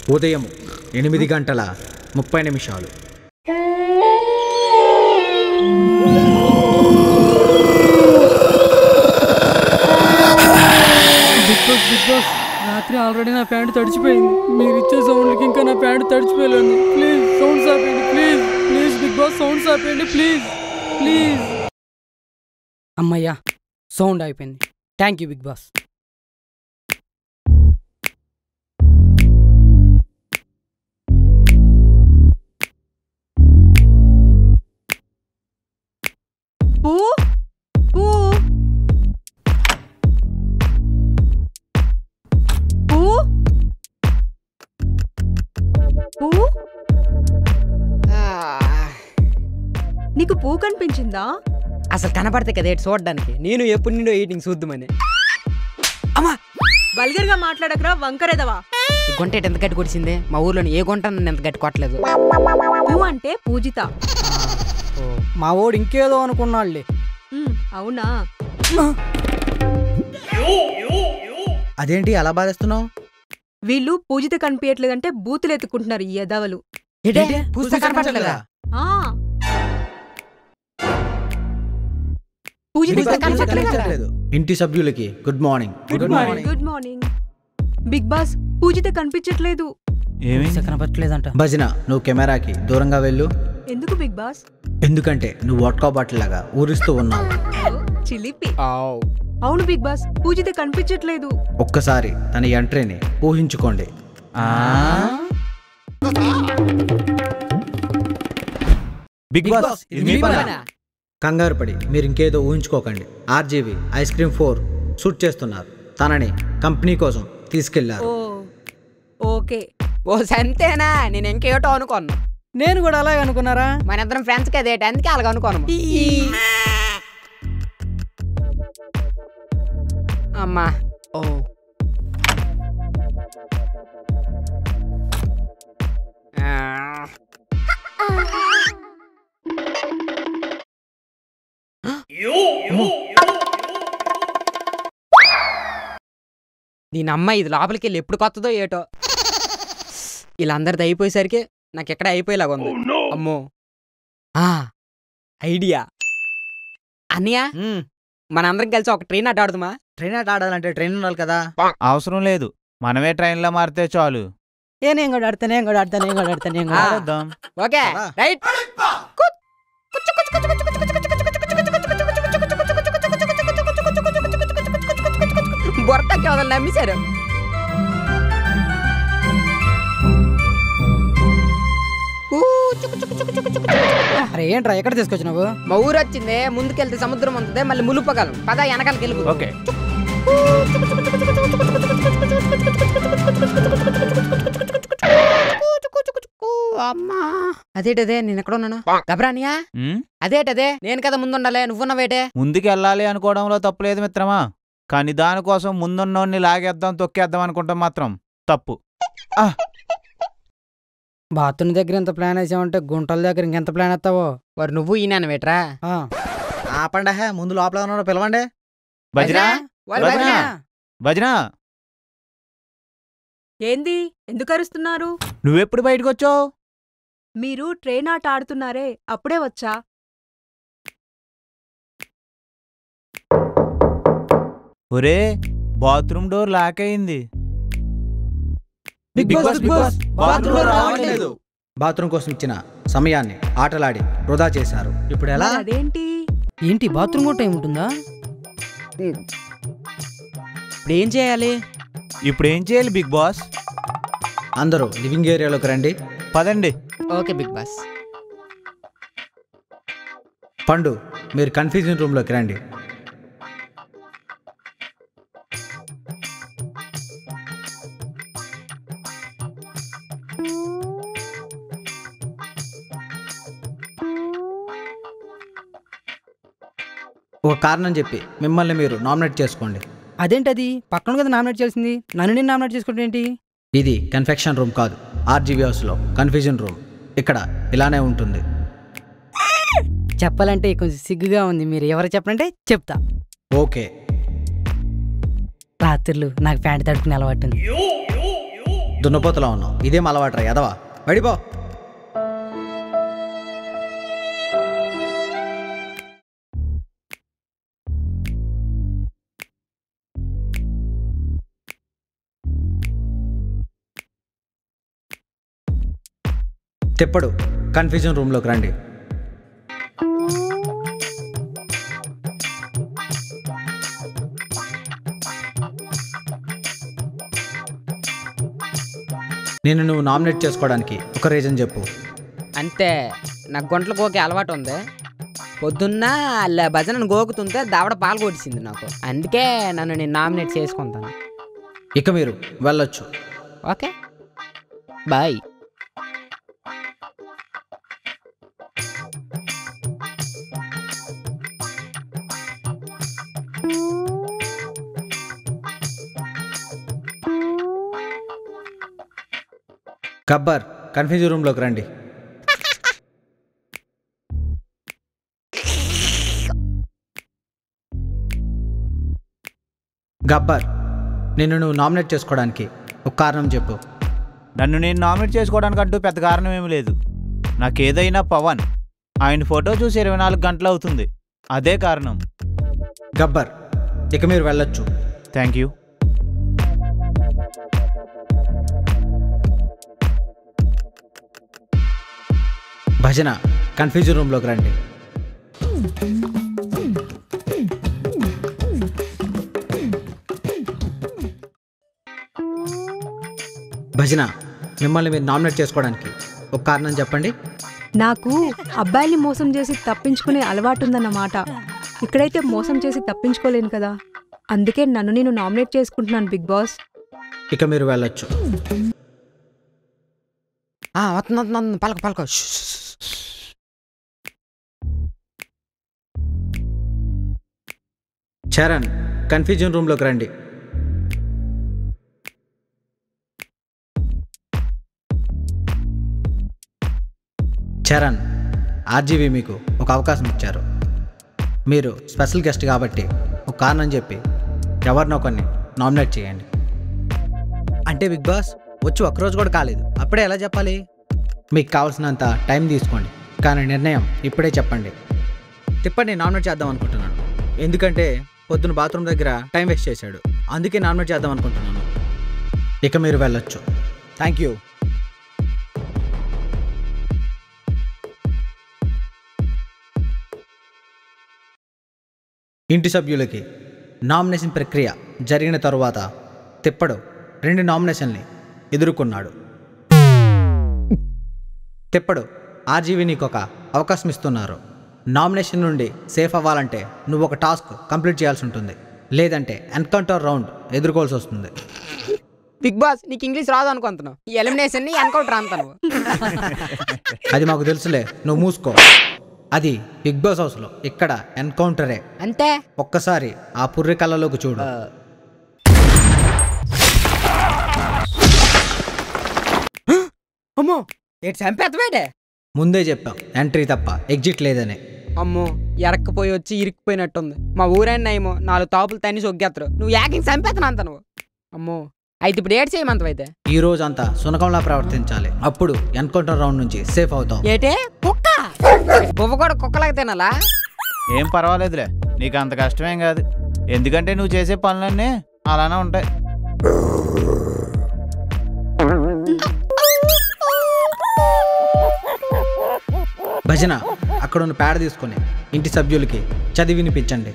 ఉదయం ఎనిమిది గంటల ముప్పై నిమిషాలు బిగ్ బాస్ బిగ్ బాస్ రాత్రి ఆల్రెడీ నా ప్యాంట్ తడిచిపోయింది మీరు ఇచ్చే సౌండ్కి ఇంకా నా ప్యాంట్ తడిచిపోయలేను ప్లీజ్ సౌండ్స్ ఆపేయండి please please big boss sounds ఆపేయండి ప్లీజ్ ప్లీజ్ అమ్మయ్యా సౌండ్ అయిపోయింది థ్యాంక్ యూ బిగ్ బాస్ పూ పూ పూ పూ నీకు పూ కనిపించిందా అసలు కనపడితే కదా ఏంటి చూడడానికి నేను ఎప్పుడు నిండో ఎయిటింగ్ చూద్దామని అమ్మా వల్గర్ గా మాట్లాడకరా వంకరెదవా ఈ గుంట ఏంటి ఎంత గట్టి కొడిచింది మా ఊర్లోని ఏ గుంట నన్ను ఎంత గట్టి కొట్టలేదు పూ అంటే పూజిత మా ఓడు ఇంకేదో అనుకున్నాళ్ళే ఉమ్, అవునా అదేంటి అలా బాధేస్తున్నావు వీళ్ళు పూజిత కనిపించట్లేదంటే బూతులు ఎత్తుకుంటున్నారు ఈ యదవలు ఏంటి? పుస్తకం కనపడట్లేదా ఆ పూజిత పుస్తకం కనపడట్లేదా? ఇంటి సభ్యులకి good morning good morning good morning big boss Poojitha కనిపించట్లేదు ఏమి కనపట్లేదంట భజన నువ్వు కెమెరాకి దూరంగా వెళ్ళు ఎందుకు బిగ్ బాస్ ఎందుకంటే నువ్వు వడ్కా బాటిల్ లాగా ఊరిస్తూ ఉన్నావు చిలిపి అవును బిగ్ బాస్ పూజిత కనిపించట్లేదు ఒక్కసారి తన ఎంట్రీని ఊహించుకోండి బిగ్ బాస్ ఇది మీ పనా కంగారు పడి మీరు ఇంకేదో ఊహించుకోకండి RGV ice cream for shoot చేస్తున్నారు తనని కంపెనీ కోసం తీసుకెళ్లారు ఓ ఓకే ఓ సంతేనా నేను ఇంకేటో అనుకోను నేను కూడా అలాగే అనుకున్నారా మన ఇద్దరం ఫ్రెండ్స్ కదే అందుకే అలాగ అనుకోను అమ్మా ఓ ఆ. దీని అమ్మ ఇది లోపలికి వెళ్ళి ఎప్పుడు కొత్తదో ఏటో వీళ్ళందరిది అయిపోయేసరికి నాకు ఎక్కడ అయిపోయేలాగా ఉంది అమ్మో ఆ ఐడియా అన్నయ్య మనందరం కలిసి ఒక ట్రైన్ అడ్డ ఆడుదామా ట్రైన్ ఆట ఆడాలంటే ట్రైన్ ఉండాలి కదా అవసరం లేదు మనమే ట్రైన్లో మారితే చాలు ఏ నేను కూడా ఆడతా నేను కూడా ఆడతా నేను కూడా ఆడతా నేను కూడా ఆ. ఆడతా. ఆడేద్దాం ఓకే పదా. రైట్ బొరటకి వదలు నమ్మేశారు ఊ, చుకు చుకు చుకు చుకు చుకు. అరే ఏంట్రా ఎక్కడ తీసుకొచ్చినావు మా ఊరు వచ్చింది ముందుకెళ్తే సముద్రం ఉంటుంది మళ్ళీ ములుపగలం పద వెనకాలకి వెళ్ళిపో ఓకే అమ్మా అదేటదే నేను ఎక్కడ ఉన్నాను గబరానియా ఉమ్, అదేటదే నేను కదా ముందుండాలే నువ్వున్నవేటే ముందుకు వెళ్ళాలి అనుకోవడంలో తప్పులేదు మిత్రమా కానీ దానికోసం ముందున్నోడిని లాగేద్దాం తొక్కేద్దాం అనుకుంటాం మాత్రం తప్పు బాత్రూమ్ దగ్గర ఎంత ప్లాన్ వేసావంటే గుంటల దగ్గర ఇంకెంత ప్లాన్ వేస్తావో వారు నువ్వు ఈయన వేట్రా ఆ. ఆపండి హే ముందు లోపల ఉన్నారో పిలవండి భజన వాళ్ళు భజన. భజన. భజన ఏంది ఎందుకు అరుస్తున్నారు నువ్వెప్పుడు బయటకు వచ్చావు మీరు ట్రైన్ ఆట ఆడుతున్నారే అప్పుడే వచ్చా ఒరే బాత్రూమ్ డోర్ లాక్ అయింది బిగ్ బాస్, బిగ్ బాస్, బాత్రూంలో రావట్లేదు. బాత్రూమ్ కోసం ఇచ్చిన సమయాన్ని ఆటలాడి వృధా చేశారు ఇప్పుడు ఎలా మరి అదేంటి ఏంటి బాత్రూమ్ కూడా టైం ఉంటుందా ఇప్పుడు ఏం చేయాలి ఇప్పుడు ఏం చేయాలి బిగ్ బాస్ అందరూ లివింగ్ ఏరియాలోకి రండి పదండి ఓకే బిగ్ బాస్ పండు మీరు కన్ఫ్యూజన్ రూమ్లోకి రండి ఒక కారణం చెప్పి మిమ్మల్ని మీరు నామినేట్ చేసుకోండి అదేంటది పక్కన కదా నామినేట్ చేసింది నన్ను నేను నామినేట్ చేసుకుంటే ఏంటి ఇది కన్ఫెక్షన్ రూమ్ కాదు ఆర్జీవీ హౌస్లో కన్ఫ్యూజన్ రూమ్ ఇక్కడ ఇలానే ఉంటుంది చెప్పాలంటే కొంచెం సిగ్గుగా ఉంది మీరు ఎవరు చెప్పనంటే చెప్తా ఓకే రాత్రులు నాకు ప్యాంట్ తడుకునే అలవాటు ఉంది దున్నపోతలా ఉన్నావు ఇదేం అలవాటురా ఎదవా పడిపో తిప్పడు కన్ఫ్యూజన్ రూమ్లోకి రండి నేను నువ్వు నామినేట్ చేసుకోవడానికి ఒక రీజన్ చెప్పు అంతే నాకు గొంటలు గోకే అలవాటు ఉంది పొద్దున్న అలా భజనను గోకుతుంటే దావడ పాలు కొట్టింది నాకు అందుకే నన్ను నేను నామినేట్ చేసుకుంటాను ఇక మీరు వెళ్ళొచ్చు ఓకే బాయ్ గబ్బర్ కన్ఫ్యూజన్ రూమ్లోకి రండి గబ్బర్ నిన్ను నువ్వు నామినేట్ చేసుకోవడానికి ఒక కారణం చెప్పు నన్ను నేను నామినేట్ చేసుకోవడానికి అంటూ పెద్ద కారణం ఏమీ లేదు నాకేదైనా పవన్ ఆయన ఫోటో చూసి ఇరవై నాలుగు గంటలు అవుతుంది అదే కారణం గబ్బర్ ఇక మీరు వెళ్ళొచ్చు థ్యాంక్ యూ భజన కన్ఫ్యూజన్ రూమ్లోకి రండి భజన మిమ్మల్ని మీరు నామినేట్ చేసుకోవడానికి ఒక కారణం చెప్పండి నాకు అబ్బాయిని మోసం చేసి తప్పించుకునే అలవాటు ఉందన్నమాట ఇక్కడైతే మోసం చేసి తప్పించుకోలేను కదా అందుకే నన్ను నేను నామినేట్ చేసుకుంటున్నాను బిగ్ బాస్ ఇక మీరు వెళ్ళొచ్చు ఆ, వస్తుంది వస్తుంది, వస్తుంది పలక పలక ష్, ష్, ష్. చరణ్ కన్ఫ్యూజన్ రూమ్లోకి రండి చరణ్ ఆర్జీవి మీకు ఒక అవకాశం ఇచ్చారు మీరు స్పెషల్ గెస్ట్ కాబట్టి ఒక కారణం చెప్పి ఎవరినో కొన్ని నామినేట్ చేయండి అంటే బిగ్ బాస్ వచ్చి ఒక్కరోజు కూడా కాలేదు అప్పుడే ఎలా చెప్పాలి మీకు కావాల్సినంత టైం తీసుకోండి కానీ నిర్ణయం ఇప్పుడే చెప్పండి తిప్పని నామినేట్ చేద్దాం అనుకుంటున్నాను ఎందుకంటే పొద్దున బాత్రూమ్ దగ్గర టైం వేస్ట్ చేశాడు అందుకే నామినేట్ చేద్దాం అనుకుంటున్నాను ఇక మీరు వెళ్ళొచ్చు థ్యాంక్ యూ ఇంటి సభ్యులకి నామినేషన్ ప్రక్రియ జరిగిన తరువాత తిప్పడు రెండు నామినేషన్ని ఎదుర్కొన్నాడు తిప్పడు ఆర్జీవి నీకు ఒక అవకాశం ఇస్తున్నారు నామినేషన్ నుండి సేఫ్ అవ్వాలంటే నువ్వు ఒక టాస్క్ కంప్లీట్ చేయాల్సి ఉంటుంది లేదంటే ఎన్కౌంటర్ రౌండ్ ఎదుర్కోవాల్సి వస్తుంది బిగ్ బాస్ నీకు ఇంగ్లీష్ రాదు అనుకుంటున్నావు ఈ ఎలిమినేషన్ ని ఎన్కౌంటర్ అంటాను అది మాకు తెలుసులే నువ్వు మూసుకో అది బిగ్ బాస్ హౌస్లో ఇక్కడ ఎన్కౌంటరే అంతే ఒక్కసారి ఆ పుర్రి కళ్ళలోకి చూడు అమ్మో ఏడు చంపేత్తవేటే ముందే చెప్పాం ఎంట్రీ తప్ప ఎగ్జిట్ లేదని అమ్మో ఎరక్కపోయి వచ్చి ఇరుక్కుపోయినట్టుంది మా ఊరైనా ఏమో నాలుగు తాపులు తన్ని సొగ్గేస్తారు నువ్వు యాకింగ్ చంపేతను అంత నువ్వు అమ్మో అయితే ఇప్పుడు ఏడు చేయమంతవైతే ఈ రోజు అంతా సునకంలా ప్రవర్తించాలి అప్పుడు ఎన్కౌంటర్ రౌండ్ నుంచి సేఫ్ అవుతాం ఏటే కుక్క బువ్వ కూడా కుక్కలాగా తినాలా ఏం పర్వాలేదులే నీకు అంత కష్టమేం కాదు ఎందుకంటే నువ్వు చేసే పనులన్నీ అలానే ఉంటాయి భజన అక్కడ ఉన్న పేడ తీసుకొని ఇంటి సభ్యులకి చదివి వినిపించండి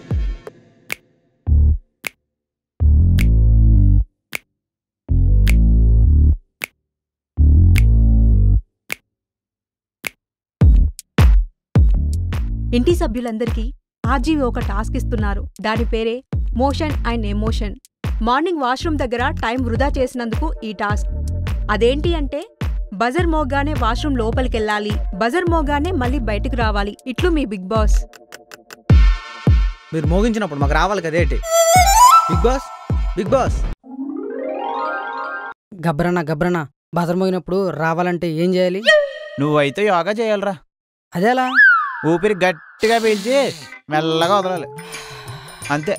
ఇంటి సభ్యులందరికీ ఆర్జీవి ఒక టాస్క్ ఇస్తున్నారు దాని పేరే motion and emotion morning washroom దగ్గర టైం వృధా చేసినందుకు ఈ టాస్క్ అదేంటి అంటే బజర్ మోగానే వాష్రూమ్ లోపలికెళ్ళాలి బజర్ మోగానే మళ్ళీ బయటకు రావాలి ఇట్లు మీ బిగ్ బాస్ మీరు మోగించినప్పుడు మాకు రావాలి కదేటి బిగ్ బాస్ బిగ్ బాస్ గబ్రనా గబ్రనా బదరమోగినప్పుడు రావాలంటే ఏం చేయాలి నువ్వైతే యోగా చేయాలిరా అదేలా ఊపిరి గట్టిగా పీల్చి మెల్లగా వదలాలి అంతే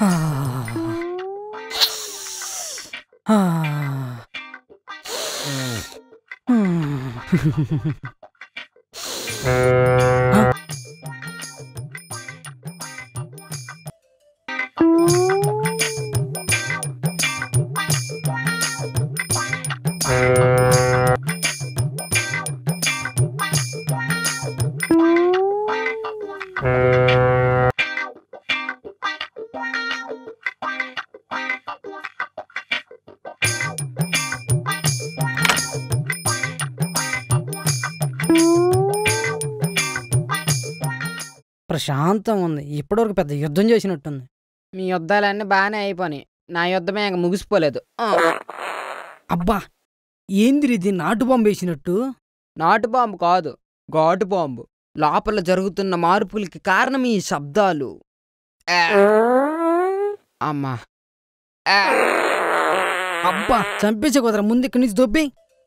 ప్రశాంతం ఉంది ఇప్పటివరకు పెద్ద యుద్ధం చేసినట్టుంది మీ యుద్ధాలన్నీ బాగానే అయిపోయినాయి నా యుద్ధమే ఇంక ముగిసిపోలేదు ఆ. అబ్బా ఏందిరి ఇది నాటు బాంబు వేసినట్టు నాటు బాంబు కాదు ఘాటు బాంబు లోపల జరుగుతున్న మార్పులకి కారణం ఈ శబ్దాలు ఆ. అమ్మా ఆ. అబ్బా చంపేసే కుదర ముందు ఇక్కడి నుంచి దొబ్బి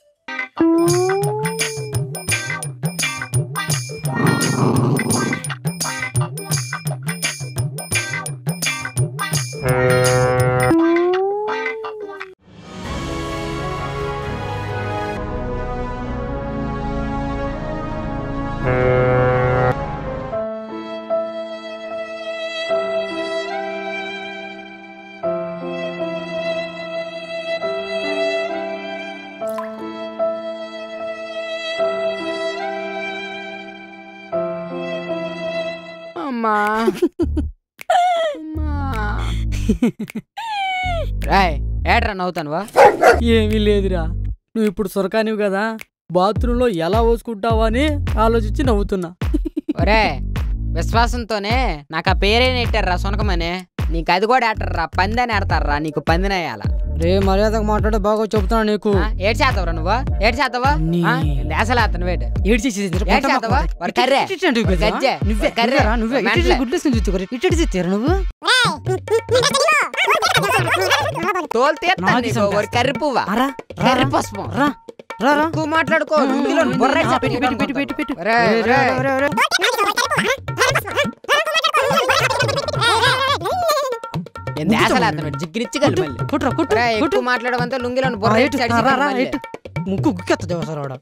అమ్మా అమ్మా. రాయ్ ఏట్రా నవ్వుతానువా ఏమీ లేదురా నువ్వు ఇప్పుడు సొరకానివి కదా బాత్రూంలో ఎలా పోసుకుంటావా అని ఆలోచించి నవ్వుతున్నా ఒరే విశ్వాసంతోనే నాకు ఆ పేరే నెట్టారా సునకమని నీకు అది కూడా ఏటర్రా పందని ఆడతారా నీకు పందినేయాల రే మర్యాదగా మాట్లాడే బాగా చెబుతున్నా నీకు ఏడు చేస్తావురా నువ్వు ఏడు చేస్తావా నీ- దేశలు అతను వేటు ఏడు చేసేది ఏడు చేస్తావా వాడు కర్రే వాడు గజ్జె నువ్వే వాడు కర్రే కర్రేరా, నువ్వే మెంటలే. ఇటు గుడ్లేసుకుని చూసుకోరు ఇటు చేస్తారా నువ్వు తోలు తీస్తాను నాకి నీకు సంపేస్తా. ఒక కర్రి పువ్వా అరా కర్రి పుష్పం రా రా రా ఎక్కువ మాట్లాడుకో లుంగిలో బుర్ర ఆ, పెట్టు, పెట్టు, పెట్టు, పెట్టు, పెట్టు. ఒరే, రే, రే, ఒరే. రే, రే, రే. ఏం దేశలు అతను జిగ్గిరిచ్చి కలిసి మళ్ళీ కొట్టురా, కొట్టు, ఒరే, కొట్టు. ఎక్కువ మాట్లాడవంతా లుంగిలో ఆ, బుర్ర ఇటు, ఇచ్చి రా, రా, రా, మళ్ళీ. ఇటు. ముక్కు గుక్కెత్తది ఒకసారి వాడు.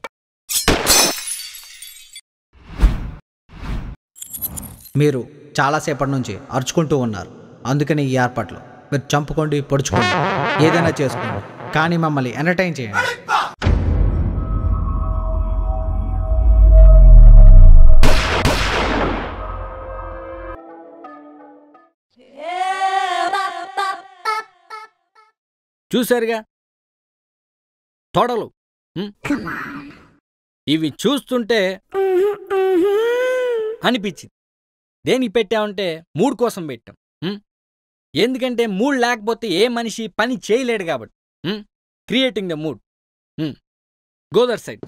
మీరు చాలాసేపటి నుంచి అరుచుకుంటూ ఉన్నారు అందుకని ఈ ఏర్పాట్లు మీరు చంపుకోండి పొడుచుకోండి ఏదైనా చేసుకోండి కానీ మమ్మల్ని ఎంటర్టైన్ చేయండి చూశారుగా తొడలు ఉం? ఇవి చూస్తుంటే అనిపించింది దేనికి పెట్టామంటే మూడ్ కోసం పెట్టాం ఉం? ఎందుకంటే మూడ్ లేకపోతే ఏ మనిషి పని చేయలేడు కాబట్టి క్రియేటింగ్ ద మూడ్ గోదర్ సైడ్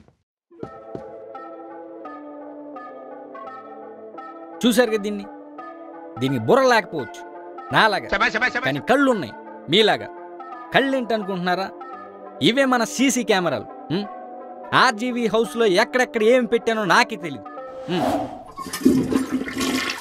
చూశారు కదా దీన్ని దీనికి బుర్ర లేకపోవచ్చు నాలాగా కానీ కళ్ళు ఉన్నాయి మీలాగా కళ్ళు ఏంటనుకుంటున్నారా ఇవే మన సీసీ కెమెరాలు ఉం? ఆర్జీవీ హౌస్లో ఎక్కడెక్కడ ఏం పెట్టానో నాకే తెలియదు ఉం.